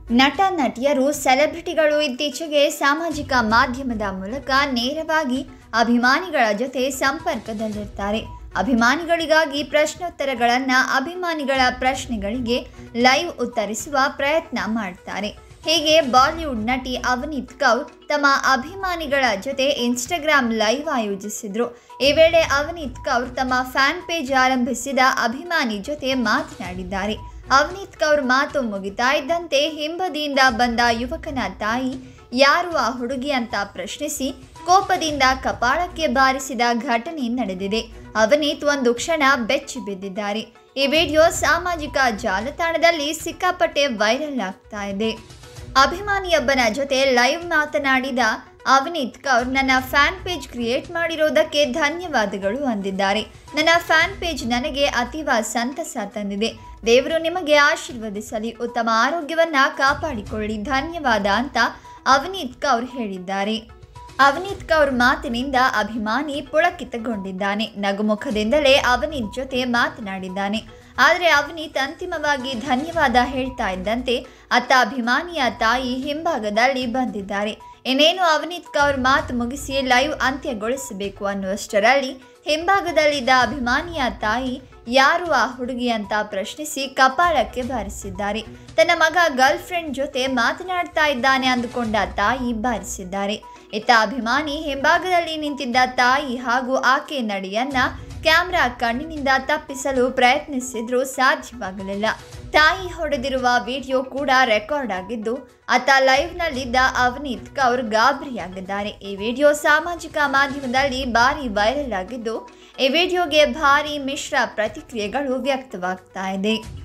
ನಟ ನಟಿಯರು ಸೆಲೆಬ್ರಿಟಿಗಳು ಇತ್ತೀಚೆಗೆ ಸಾಮಾಜಿಕ ಮಾಧ್ಯಮದ ಮೂಲಕ ನೇರವಾಗಿ ಅಭಿಮಾನಿಗಳ ಜೊತೆ ಸಂಪರ್ಕದಲ್ಲಿರ್ತಾರೆ ಅಭಿಮಾನಿಗಳಿಗಾಗಿ ಪ್ರಶ್ನೋತ್ತರಗಳನ್ನು ಅಭಿಮಾನಿಗಳ ಪ್ರಶ್ನೆಗಳಿಗೆ ಲೈವ್ ಉತ್ತರಿಸುವ ಪ್ರಯತ್ನ ಮಾಡ್ತಾರೆ ಹೀಗೆ ಬಾಲಿವುಡ್ ನಟಿ ಅವನೀತ್ ಕೌರ್ ತಮ್ಮ ಅಭಿಮಾನಿಗಳ ಜೊತೆ ಇನ್ಸ್ಟಾಗ್ರಾಮ್ ಲೈವ್ ಆಯೋಜಿಸಿದ್ರು ಈ ವೇಳೆ ಅವನೀತ್ ಕೌರ್ ತಮ್ಮ ಫ್ಯಾನ್ ಪೇಜ್ ಆರಂಭಿಸಿದ ಅಭಿಮಾನಿ ಜೊತೆ ಮಾತನಾಡಿದ್ದಾರೆ ಅವನೀತ್ ಕೌರ್ ಮಾತು ಮುಗಿತಾ ಇದ್ದಂತೆ ಹಿಂಬದಿಯಿಂದ ಬಂದ ಯುವಕನ ತಾಯಿ ಯಾರು ಆ ಹುಡುಗಿ ಅಂತ ಪ್ರಶ್ನಿಸಿ ಕೋಪದಿಂದ ಕಪಾಳಕ್ಕೆ ಬಾರಿಸಿದ ಘಟನೆ ನಡೆದಿದೆ ಅವನೀತ್ ಒಂದು ಕ್ಷಣ ಬೆಚ್ಚಿ ಬಿದ್ದಿದ್ದಾರೆ ಈ ವಿಡಿಯೋ ಸಾಮಾಜಿಕ ಜಾಲತಾಣದಲ್ಲಿ ಸಿಕ್ಕಾಪಟ್ಟೆ ವೈರಲ್ ಆಗ್ತಾ ಇದೆ ಅಭಿಮಾನಿಯೊಬ್ಬನ ಜೊತೆ ಲೈವ್ ಮಾತನಾಡಿದ ಅವನೀತ್ ಕೌರ್ ನನ್ನ ಫ್ಯಾನ್ ಪೇಜ್ ಕ್ರಿಯೇಟ್ ಮಾಡಿರೋದಕ್ಕೆ ಧನ್ಯವಾದಗಳು ಅಂದಿದ್ದಾರೆ ನನ್ನ ಫ್ಯಾನ್ ಪೇಜ್ ನನಗೆ ಅತೀವ ಸಂತಸ ತಂದಿದೆ ದೇವರು ನಿಮಗೆ ಆಶೀರ್ವದಿಸಲಿ ಉತ್ತಮ ಆರೋಗ್ಯವನ್ನ ಕಾಪಾಡಿಕೊಳ್ಳಿ ಧನ್ಯವಾದ ಅಂತ ಅವನೀತ್ ಕೌರ್ ಹೇಳಿದ್ದಾರೆ ಅವನೀತ್ ಕೌರ್ ಮಾತಿನಿಂದ ಅಭಿಮಾನಿ ಪುಳಕಿತಗೊಂಡಿದ್ದಾನೆ ನಗುಮುಖದಿಂದಲೇ ಅವನೀತ್ ಜೊತೆ ಮಾತನಾಡಿದ್ದಾನೆ ಆದರೆ ಅವನೀತ್ ಅಂತಿಮವಾಗಿ ಧನ್ಯವಾದ ಹೇಳ್ತಾ ಇದ್ದಂತೆ ಅತ್ತ ಅಭಿಮಾನಿಯ ತಾಯಿ ಹಿಂಭಾಗದಲ್ಲಿ ಬಂದಿದ್ದಾರೆ ಇನ್ನೇನು ಅವನೀತ್ ಕೌರ್ ಮಾತು ಮುಗಿಸಿ ಲೈವ್ ಅಂತ್ಯಗೊಳಿಸಬೇಕು ಅನ್ನುವಷ್ಟರಲ್ಲಿ ಹಿಂಭಾಗದಲ್ಲಿದ್ದ ಅಭಿಮಾನಿಯ ತಾಯಿ ಯಾರು ಆ ಹುಡುಗಿ ಅಂತ ಪ್ರಶ್ನಿಸಿ ಕಪಾಳಕ್ಕೆ ಬಾರಿಸಿದ್ದಾರೆ ತನ್ನ ಮಗ ಗರ್ಲ್ ಫ್ರೆಂಡ್ ಜೊತೆ ಮಾತನಾಡ್ತಾ ಇದ್ದಾನೆ ಅಂದುಕೊಂಡ ತಾಯಿ ಬಾರಿಸಿದ್ದಾರೆ ಇತ್ತ ಅಭಿಮಾನಿ ಹಿಂಭಾಗದಲ್ಲಿ ನಿಂತಿದ್ದ ತಾಯಿ ಹಾಗೂ ಆಕೆ ನಡೆಯನ್ನ ಕ್ಯಾಮ್ರಾ ಕಣ್ಣಿನಿಂದ ತಪ್ಪಿಸಲು ಪ್ರಯತ್ನಿಸಿದ್ರೂ ಸಾಧ್ಯವಾಗಲಿಲ್ಲ ತಾಯಿ ಹೊಡೆದಿರುವ ವಿಡಿಯೋ ಕೂಡ ರೆಕಾರ್ಡ್ ಆಗಿದ್ದು ಆತ ಲೈವ್ನಲ್ಲಿದ್ದ ಅವನೀತ್ ಕೌರ್ ಗಾಬರಿಯಾಗಿದ್ದಾರೆ ಈ ವಿಡಿಯೋ ಸಾಮಾಜಿಕ ಮಾಧ್ಯಮದಲ್ಲಿ ಭಾರಿ ವೈರಲ್ ಆಗಿದ್ದು ಈ ವಿಡಿಯೋಗೆ ಭಾರಿ ಮಿಶ್ರ ಪ್ರತಿಕ್ರಿಯೆಗಳು ವ್ಯಕ್ತವಾಗ್ತಾ ಇದೆ